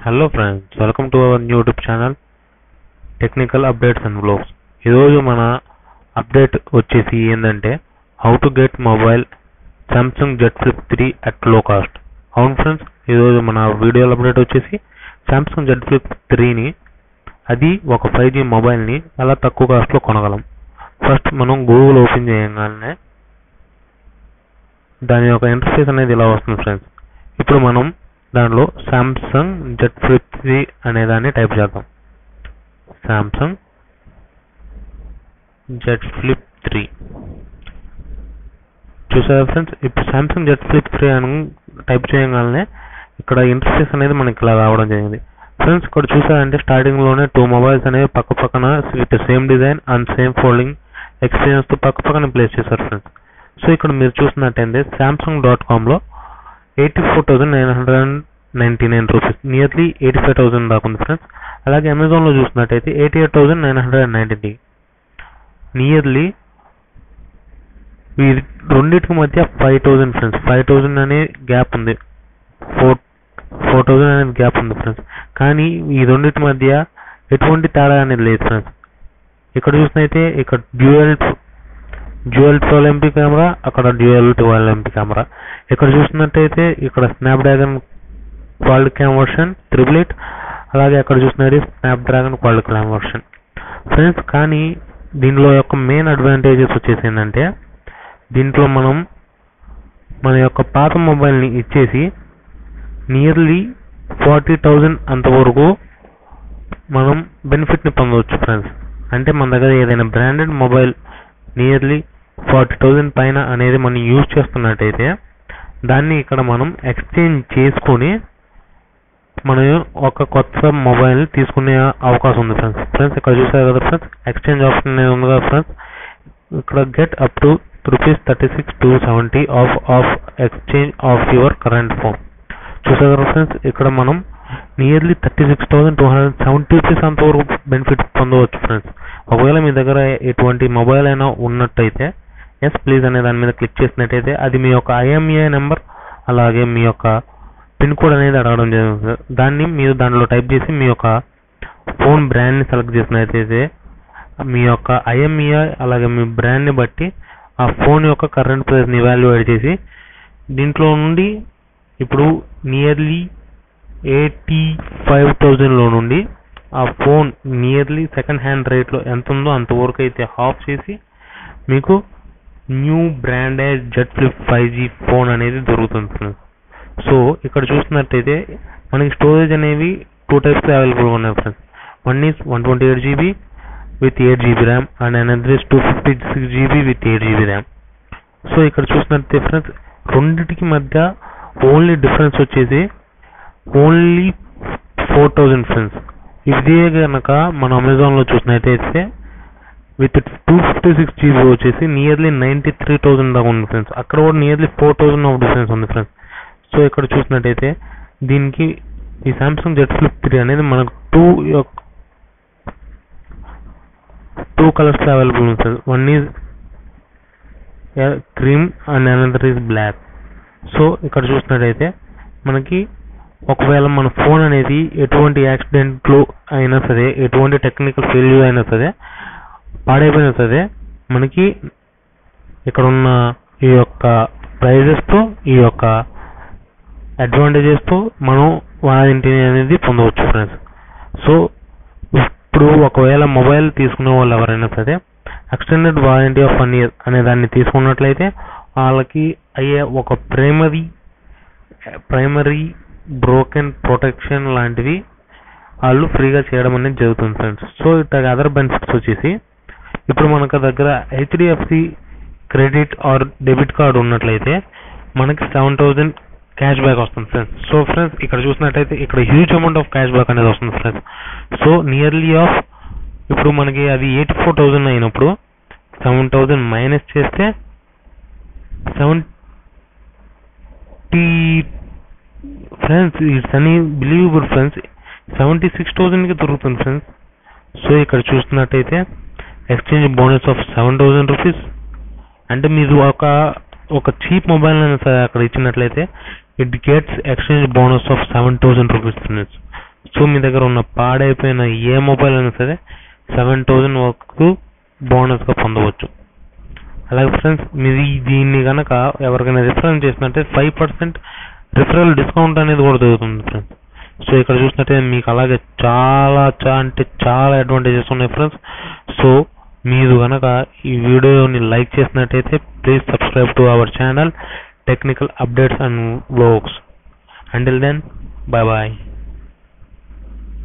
hello friends welcome to our YouTube channel technical updates and blogs ఈరోజు మన update వచ్చేసి ఏంటంటే how to get mobile Samsung Z flip three at low cost అవును friends ఈరోజు మన వీడియోలో అప్డేట్ వచ్చేసి సామ్సంగ్ జెడ్ ఫ్లిప్ త్రీని అది ఒక ఫైవ్ జీ మొబైల్ని ఎలా తక్కువ కాస్ట్లో కొనగలం ఫస్ట్ మనం గూగుల్ ఓపెన్ చేయగానే దాని యొక్క ఇంటర్ఫేస్ అనేది ఇలా వస్తుంది ఫ్రెండ్స్ ఇప్పుడు మనం దానిలో సామ్సంగ్ జెడ్ ఫ్లిప్ త్రీ అనే దాన్ని టైప్ చేద్దాం సామ్సంగ్ జెడ్ ఫ్లిప్ త్రీ చూసారా ఫ్రెండ్స్ ఇప్పుడు సామ్సంగ్ జెడ్ ఫ్లిప్ త్రీ అని టైప్ చేయగానే ఇక్కడ ఇంటర్ఫేస్ అనేది మనకి ఇలా రావడం జరిగింది ఫ్రెండ్స్ ఇక్కడ చూసారంటే స్టార్టింగ్ లోనే టూ మొబైల్స్ అనేవి పక్క పక్కన with same design and same folding experience తో పక్క పక్కన ప్లేస్ చేశారు ఫ్రెండ్స్ సో ఇక్కడ మీరు చూసినట్టయితే సామ్సంగ్ డాట్ కామ్ లో eighty four thousand nine hundred and ninety nine rupees nearly eighty five thousand దాకా ఉంది ఫ్రెండ్స్ అలాగే అమెజాన్ లో చూసినట్టయితే eighty eight thousand nine hundred and ninety nearly ఈ రెండింటికి మధ్య five thousand friends five thousand అనే గ్యాప్ ఉంది ఫోర్ ఫోర్ థౌసండ్ అనేది గ్యాప్ ఉంది ఫ్రెండ్స్ కానీ ఈ రెండింటి మధ్య ఎటువంటి తేడా అనేది లేదు ఫ్రెండ్స్ ఇక్కడ చూసినైతే ఇక్కడ dual dual twelve MP camera అక్కడ డ్యూయల్ ట్వెల్వ్ ఎంపీ కెమెరా ఇక్కడ చూసినట్టయితే ఇక్కడ Snapdragon Qualcomm version triple eight అలాగే అక్కడ చూసినది Snapdragon Qualcomm version friends కానీ దీనిలో యొక్క మెయిన్ అడ్వాంటేజెస్ వచ్చేసి ఏంటంటే దీంట్లో మనం మన యొక్క పాత మొబైల్ని ఇచ్చేసి నియర్లీ ఫార్టీ థౌజండ్ అంతవరకు మనం బెనిఫిట్ని పొందవచ్చు ఫ్రెండ్స్ అంటే మన దగ్గర ఏదైనా branded mobile nearly forty thousand పైన అనేది మనం యూజ్ చేస్తున్నట్టయితే దాన్ని ఇక్కడ మనం ఎక్స్చేంజ్ చేసుకొని మనం ఒక కొత్త మొబైల్ తీసుకునే అవకాశం ఉంది ఫ్రెండ్స్ ఫ్రెండ్స్ ఇక్కడ చూసారు కదా ఫ్రెండ్స్ ఎక్స్చేంజ్ ఆప్షన్ అనేది ఉంది కదా ఫ్రెండ్స్ ఇక్కడ get up to rupees thirty six two seventy off off exchange off your current phone చూసారు కదా ఫ్రెండ్స్ ఇక్కడ మనం nearly thirty six thousand two hundred seventy rupees అంతవరకు బెనిఫిట్ పొందవచ్చు ఫ్రెండ్స్ ఒకవేళ మీ దగ్గర ఎటువంటి మొబైల్ అయినా ఉన్నట్టయితే ఎస్ ప్లీజ్ అనే దాని మీద క్లిక్ చేసినట్టయితే అది మీ యొక్క ఐఎంఏ నెంబర్ అలాగే మీ యొక్క పిన్ కోడ్ అనేది అడగడం జరుగుతుంది దాన్ని మీరు దానిలో టైప్ చేసి మీ యొక్క ఫోన్ బ్రాండ్ని సెలెక్ట్ చేసినట్టయితే మీ యొక్క ఐఎంఈఐ అలాగే మీ బ్రాండ్ని బట్టి ఆ ఫోన్ యొక్క కరెంట్ ప్రైస్ని ఇవాల్యుయేట్ చేసి దీంట్లో నుండి ఇప్పుడు నియర్లీ ఎయిటీ ఫైవ్ థౌజండ్లో నుండి ఆ ఫోన్ నియర్లీ సెకండ్ హ్యాండ్ రేట్లో ఎంత ఉందో అంతవరకు అయితే హాఫ్ చేసి మీకు new branded Z flip five G phone అనేది దొరుకుతుంది ఫ్రెండ్స్ సో ఇక్కడ చూసినట్టయితే మనకి స్టోరేజ్ అనేవి టూ టైప్స్ అవైలబుల్గా ఉన్నాయి friends one is one twenty eight GB with eight GB RAM and another is two fifty six GB with eight GB RAM so ఇక్కడ చూసినట్టయితే ఫ్రెండ్స్ రెండింటికి మధ్య ఓన్లీ డిఫరెన్స్ వచ్చేసి ఓన్లీ ఫోర్ థౌజండ్ ఫ్రెండ్స్ ఇదే కనుక మన అమెజాన్లో చూసినట్టయితే with two fifty six GB వచ్చేసి నియర్లీ నైంటీ త్రీ థౌసండ్ దాకా ఉంది ఫ్రెండ్స్ అక్కడ కూడా nearly four thousand of difference ఉంది ఫ్రెండ్స్ సో ఇక్కడ చూసినట్టయితే దీనికి ఈ సామ్సంగ్ జెడ్ ఫ్లిప్ త్రీ అనేది మనకు టూ టూ కలర్స్ అవైలబుల్ ఉంది sir one is cream and another is black so ఇక్కడ చూసినట్టయితే మనకి ఒకవేళ మన ఫోన్ అనేది ఎటువంటి యాక్సిడెంట్లు అయినా సరే ఎటువంటి టెక్నికల్ ఫెయిల్యూర్ అయినా సరే పాడైపోయినా సరే మనకి ఇక్కడ ఉన్న ఈ యొక్క ప్రైజెస్తో ఈ యొక్క అడ్వాంటేజెస్తో మనం వారంటీ అనేది పొందవచ్చు ఫ్రెండ్స్ సో ఇప్పుడు ఒకవేళ మొబైల్ తీసుకునే వాళ్ళు ఎవరైనా సరే extended warranty of one year అనే దాన్ని తీసుకున్నట్లయితే వాళ్ళకి అయ్యే ఒక ప్రైమరీ ప్రైమరీ బ్రోకెన్ ప్రొటెక్షన్ లాంటివి వాళ్ళు ఫ్రీగా చేయడం అనేది జరుగుతుంది ఫ్రెండ్స్ సో ఇట్లా అదర్ బెనిఫిట్స్ వచ్చేసి ఇప్పుడు మనకు దగ్గర HDFC credit or debit card ఉన్నట్లయితే మనకి సెవెన్ థౌజండ్ క్యాష్ బ్యాక్ వస్తుంది ఫ్రెండ్స్ సో ఫ్రెండ్స్ ఇక్కడ చూసినట్టయితే ఇక్కడ huge amount of cash back అనేది వస్తుంది ఫ్రెండ్స్ సో నియర్లీ ఆఫ్ ఇప్పుడు మనకి అది ఎయిటీ ఫోర్ థౌజండ్ అయినప్పుడు సెవెన్ థౌజండ్ మైనస్ చేస్తే seventy friends it's unbelievable friends seventy six థౌజండ్కి దొరుకుతుంది ఫ్రెండ్స్ సో ఇక్కడ చూస్తున్నట్టయితే exchange bonus of seven thousand rupees అంటే మీరు ఒక ఒక చీప్ మొబైల్ అయినా సరే అక్కడ ఇచ్చినట్లయితే it gets exchange bonus of seven thousand rupees friends so మీ దగ్గర ఉన్న పాడైపోయిన ఏ మొబైల్ అయినా సరే సెవెన్ థౌజండ్ వరకు బోనస్గా పొందవచ్చు అలాగే ఫ్రెండ్స్ మీరు ఈ- దీన్ని కనుక ఎవరికైనా రిఫరెన్స్ చేసినట్టే ఫైవ్ పర్సెంట్ రిఫరల్ డిస్కౌంట్ అనేది కూడా దొరుకుతుంది ఫ్రెండ్స్ సో ఇక్కడ చూసినట్టే మీకు అలాగే చాలా చా అంటే చాలా అడ్వాంటేజెస్ ఉన్నాయి ఫ్రెండ్స్ సో మీరు కనుక ఈ వీడియోని లైక్ చేసినట్టయితే please subscribe to our channel technical updates and vlogs until then bye bye